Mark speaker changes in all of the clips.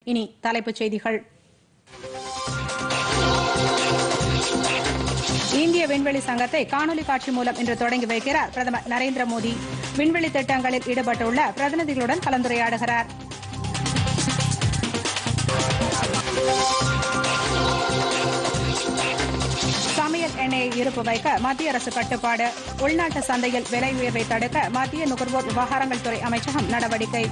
Speaker 1: இனி தலைப்புச் செய்திகள் இந்திய விண்வெளி சங்கத்தை காணொலி காட்சி மூலம் இன்று தொடங்கி வைக்கிறார் பிரதமர் நரேந்திர மோடி விண்வெளி திட்டங்களில் ஈடுபட்டுள்ள பிரதிநிதிகளுடன் கலந்துரையாடுகிறார் சமையல் எண்ணெயை இருப்பு வைக்க மத்திய அரசு கட்டுப்பாடு உள்நாட்டு சந்தையில் விலை உயர்வை தடுக்க மத்திய நுகர்வோர் விவகாரங்கள் துறை அமைச்சகம் நடவடிக்கை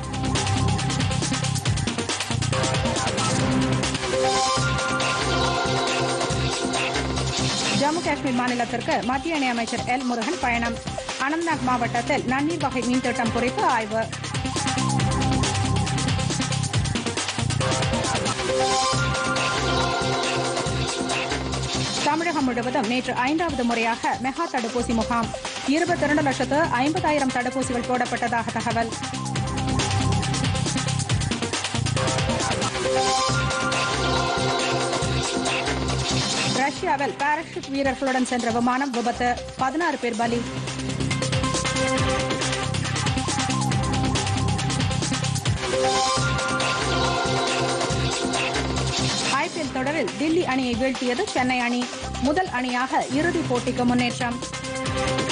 Speaker 1: ஜம்மு காஷ்மீர் மாநிலத்திற்கு மத்திய இணையமைச்சர் எல் முருகன் பயணம் அனந்த்நாக் மாவட்டத்தில் நன்னீர் வகை மீன் திட்டம் குறித்து ஆய்வு தமிழகம் முழுவதும் நேற்று ஐந்தாவது முறையாக மெகா தடுப்பூசி முகாம் இருபத்தி இரண்டு லட்சத்து ஐம்பதாயிரம் தடுப்பூசிகள் போடப்பட்டதாக தகவல் ரஷ்யாவில் பாராஷூட் வீரர்களுடன் சென்ற விமானம் விபத்து பதினாறு பேர் பலி ஐபிஎல் தொடரில் தில்லி அணியை வீழ்த்தியது சென்னை அணி முதல் அணியாக இறுதிப் போட்டிக்கு முன்னேற்றம்